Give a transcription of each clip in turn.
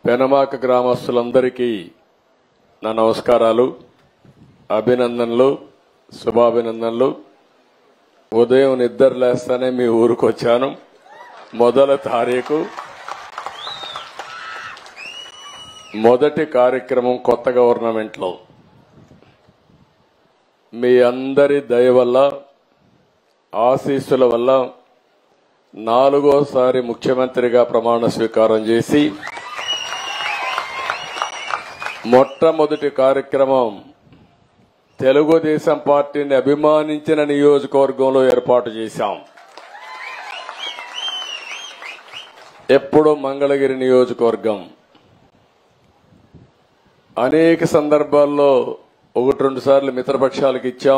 పెనమాక గ్రామస్తులందరికీ నా నమస్కారాలు అభినందనలు శుభాభినందనలు ఉదయం నిద్ర లేస్తానే మీ ఊరికి వచ్చాను మొదల తారీఖు మొదటి కార్యక్రమం కొత్త గవర్నమెంట్లో మీ అందరి దయ వల్ల ఆశీస్సుల వల్ల నాలుగోసారి ముఖ్యమంత్రిగా ప్రమాణ స్వీకారం చేసి మొట్టమొదటి కార్యక్రమం తెలుగుదేశం పార్టీని అభిమానించిన నియోజకవర్గంలో ఏర్పాటు చేశాం ఎప్పుడో మంగళగిరి నియోజకవర్గం అనేక సందర్భాల్లో ఒకటి రెండు సార్లు మిత్రపక్షాలకు ఇచ్చాం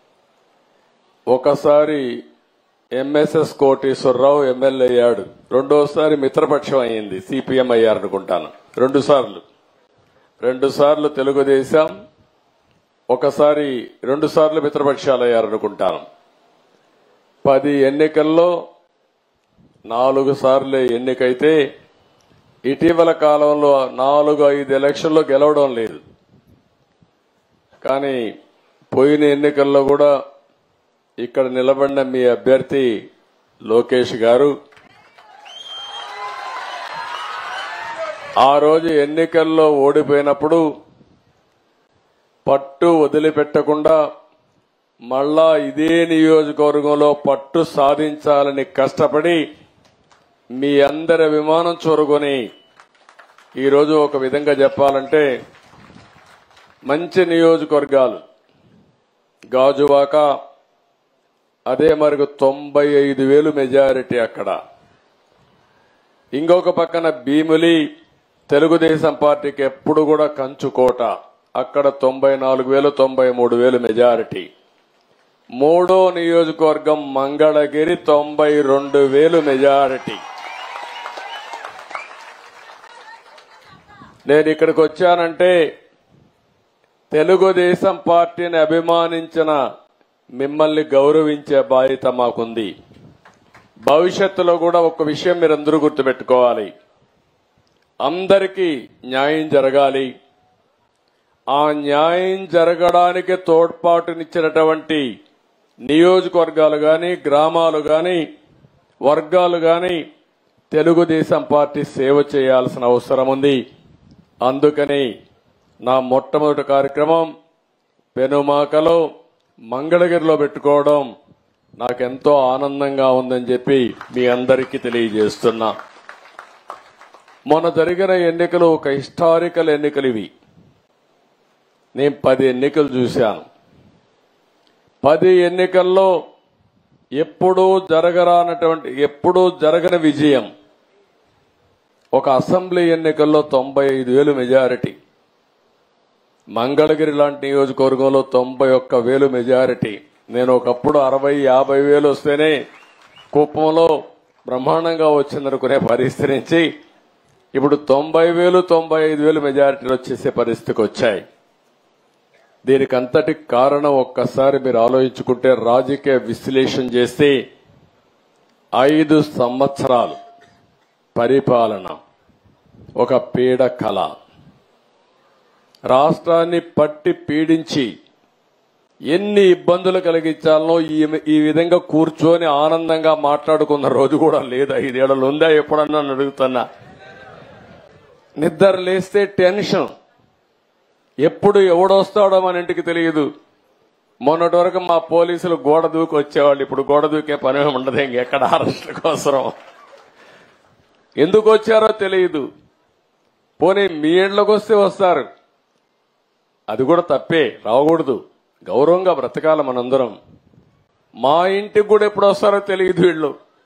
ఒకసారి ఎంఎస్ఎస్ కోటేశ్వరరావు ఎమ్మెల్యే అయ్యాడు రెండోసారి మిత్రపక్షం అయింది సిపిఎం అయ్యారు అనుకుంటాను రెండు సార్లు రెండు సార్లు తెలుగుదేశం ఒకసారి రెండు సార్లు మిత్రపక్షాలు అయ్యారు అనుకుంటాను పది ఎన్నికల్లో నాలుగు సార్లు ఎన్నికైతే ఇటీవల కాలంలో నాలుగు ఐదు ఎలక్షన్లో గెలవడం లేదు కానీ పోయిన ఎన్నికల్లో కూడా ఇక్కడ నిలబడిన మీ అభ్యర్థి లోకేష్ గారు ఆ రోజు ఎన్నికల్లో ఓడిపోయినప్పుడు పట్టు వదిలిపెట్టకుండా మళ్ళా ఇదే నియోజకవర్గంలో పట్టు సాధించాలని కష్టపడి మీ అందరి విమానం చూరుకొని ఈరోజు ఒక విధంగా చెప్పాలంటే మంచి నియోజకవర్గాలు గాజువాక అదే మరికి తొంభై ఐదు వేలు మెజారిటీ అక్కడ ఇంకొక పక్కన భీములి తెలుగుదేశం పార్టీకి ఎప్పుడు కూడా కంచుకోట అక్కడ తొంభై నాలుగు వేలు తొంభై మూడు వేలు మెజారిటీ మూడో నియోజకవర్గం మంగళగిరి తొంభై రెండు వేలు మెజారిటీ నేను ఇక్కడికి వచ్చానంటే తెలుగుదేశం పార్టీని అభిమానించిన మిమ్మల్ని గౌరవించే బాధ్యత మాకుంది భవిష్యత్తులో కూడా ఒక విషయం మీరందరూ గుర్తుపెట్టుకోవాలి అందరికీ న్యాయం జరగాలి ఆ న్యాయం జరగడానికి తోడ్పాటునిచ్చినటువంటి నియోజకవర్గాలు గాని గ్రామాలు గాని వర్గాలు గాని తెలుగుదేశం పార్టీ సేవ చేయాల్సిన అవసరం ఉంది అందుకని నా మొట్టమొదటి కార్యక్రమం పెనుమాకలో మంగళగిరిలో పెట్టుకోవడం నాకెంతో ఆనందంగా ఉందని చెప్పి మీ అందరికీ తెలియజేస్తున్నా మొన్న జరిగిన ఎన్నికలు ఒక హిస్టారికల్ ఎన్నికలు ఇవి నేను పది ఎన్నికలు చూశాను పది ఎన్నికల్లో ఎప్పుడూ జరగరానటువంటి ఎప్పుడూ జరగని విజయం ఒక అసెంబ్లీ ఎన్నికల్లో తొంభై ఐదు వేలు మెజారిటీ మంగళగిరి లాంటి నియోజకవర్గంలో తొంభై ఒక్క వేలు మెజారిటీ నేను ఒకప్పుడు అరవై యాభై వేలు వస్తేనే కుప్పంలో బ్రహ్మాండంగా వచ్చిందనుకునే పరిస్థితి నుంచి ఇప్పుడు తొంభై వేలు తొంభై ఐదు వేలు మెజారిటీలు వచ్చేసే పరిస్థితికి వచ్చాయి దీనికి అంతటి కారణం ఒక్కసారి మీరు ఆలోచించుకుంటే రాజకీయ విశ్లేషణ చేస్తే ఐదు సంవత్సరాలు పరిపాలన ఒక పీడ కళ రాష్ట్రాన్ని పట్టి పీడించి ఎన్ని ఇబ్బందులు కలిగించాలనో ఈ ఈ విధంగా కూర్చొని ఆనందంగా మాట్లాడుకున్న రోజు కూడా లేదు ఐదేళ్లలో ఉందా ఎప్పుడన్నా అని అడుగుతున్నా నిద్ర లేస్తే టెన్షన్ ఎప్పుడు ఎవడొస్తాడో మన ఇంటికి తెలియదు మొన్నటి వరకు మా పోలీసులు గోడ దూకి వచ్చేవాళ్ళు ఇప్పుడు గోడ దూకే పని ఉండదు ఇంకెక్కడ అరెస్ట్ కోసం ఎందుకు వచ్చారో తెలియదు పోనీ మీ ఇంట్లోకి వస్తే వస్తారు అది కూడా తప్పే రాకూడదు గౌరవంగా బ్రతకాలి మనందరం మా ఇంటికి కూడా ఎప్పుడు వస్తారో తెలియదు వీళ్ళు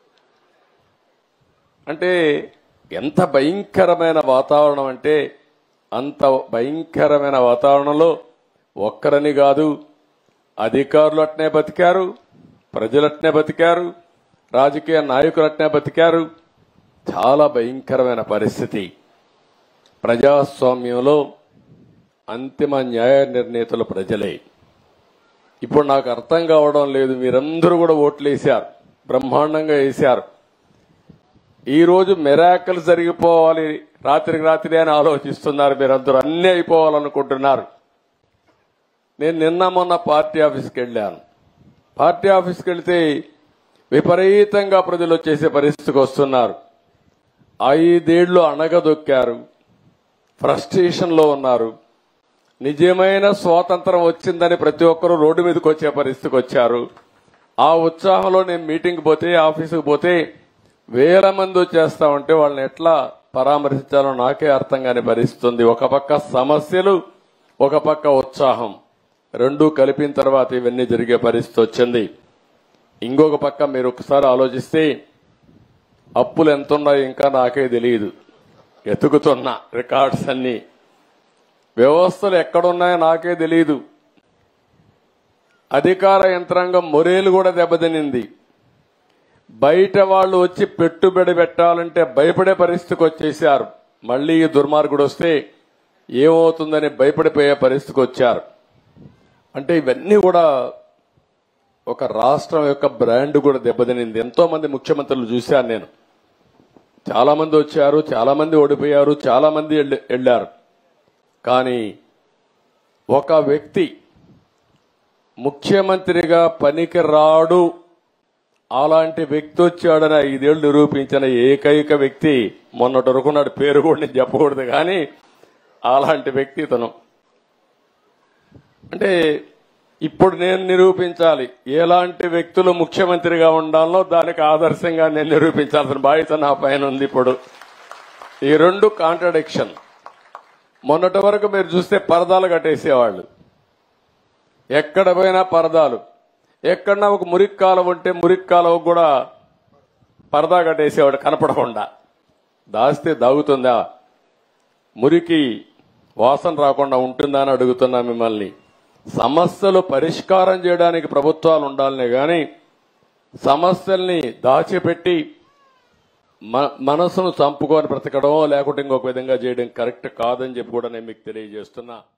అంటే ఎంత భయంకరమైన వాతావరణం అంటే అంత భయంకరమైన వాతావరణంలో ఒక్కరని కాదు అధికారులు అట్నే బతికారు ప్రజలు అట్నే బతికారు రాజకీయ నాయకులు అట్నే బతికారు చాలా భయంకరమైన పరిస్థితి ప్రజాస్వామ్యంలో అంతిమ న్యాయ నిర్ణేతలు ప్రజలే ఇప్పుడు నాకు అర్థం కావడం లేదు మీరందరూ కూడా ఓట్లు వేశారు బ్రహ్మాండంగా వేశారు ఈ రోజు మెరాకల్ జరిగిపోవాలి రాత్రికి రాత్రి అని ఆలోచిస్తున్నారు మీరందరూ అన్నీ అయిపోవాలనుకుంటున్నారు నేను నిన్న మొన్న పార్టీ ఆఫీస్కి వెళ్ళాను పార్టీ ఆఫీస్కి వెళ్తే విపరీతంగా ప్రజలు వచ్చేసే పరిస్థితికి వస్తున్నారు ఐదేళ్లు అణగదొక్కారు ఫ్రస్ట్రేషన్లో ఉన్నారు నిజమైన స్వాతంత్రం వచ్చిందని ప్రతి ఒక్కరూ రోడ్డు మీదకి వచ్చే పరిస్థితికి వచ్చారు ఆ ఉత్సాహంలో నేను మీటింగ్ పోతే ఆఫీసుకు పోతే వేల మంది వచ్చేస్తా ఉంటే వాళ్ళని ఎట్లా పరామర్శించాలో నాకే అర్థం కాని పరిస్థితి ఉంది ఒక పక్క సమస్యలు ఒక పక్క ఉత్సాహం రెండూ కలిపిన తర్వాత ఇవన్నీ జరిగే పరిస్థితి వచ్చింది ఇంకొక పక్క మీరు ఒకసారి ఆలోచిస్తే అప్పులు ఎంతున్నాయో ఇంకా నాకే తెలియదు ఎతుకుతున్నా రికార్డ్స్ అన్ని వ్యవస్థలు ఎక్కడున్నాయో నాకే తెలియదు అధికార యంత్రాంగం మొరేలు కూడా దెబ్బతినింది బయట వాళ్ళు వచ్చి పెట్టుబడి పెట్టాలంటే భయపడే పరిస్థితికి వచ్చేసారు మళ్ళీ ఈ దుర్మార్గుడు వస్తే ఏమవుతుందని భయపడిపోయే పరిస్థితికి వచ్చారు అంటే ఇవన్నీ కూడా ఒక రాష్ట్రం యొక్క బ్రాండ్ కూడా దెబ్బతినింది ఎంతో మంది ముఖ్యమంత్రులు చూశాను నేను చాలా మంది వచ్చారు చాలా మంది ఓడిపోయారు చాలా మంది వెళ్ళ- వెళ్ళారు కానీ ఒక వ్యక్తి ముఖ్యమంత్రిగా పనికి రాడు అలాంటి వ్యక్తి వచ్చాడని ఐదేళ్లు నిరూపించిన ఏకైక వ్యక్తి మొన్నటి వరకు నాడు పేరు కూడా నేను చెప్పకూడదు కానీ అలాంటి వ్యక్తి ఇతను అంటే ఇప్పుడు నేను నిరూపించాలి ఎలాంటి వ్యక్తులు ముఖ్యమంత్రిగా ఉండాలో దానికి ఆదర్శంగా నేను నిరూపించాల్సిన బాధ్యత నా పైన ఉంది ఇప్పుడు ఈ రెండు కాంట్రడిక్షన్ మొన్నటి వరకు మీరు చూస్తే పరదాలు కట్టేసేవాళ్ళు ఎక్కడ పోయినా పరదాలు ఎక్కడన్నా ఒక మురికి కాలువ ఉంటే మురికి కాలువ కూడా పరదా కట్టేసేవాడు కనపడకుండా దాస్తే దాగుతుందా మురికి వాసన రాకుండా ఉంటుందా అని అడుగుతున్నా మిమ్మల్ని సమస్యలు పరిష్కారం చేయడానికి ప్రభుత్వాలు ఉండాలనే గాని సమస్యల్ని దాచిపెట్టి మ- మనసును చంపుకొని బ్రతకడం లేకుంటే ఇంకొక విధంగా చేయడం కరెక్ట్ కాదని చెప్పి కూడా నేను మీకు తెలియజేస్తున్నా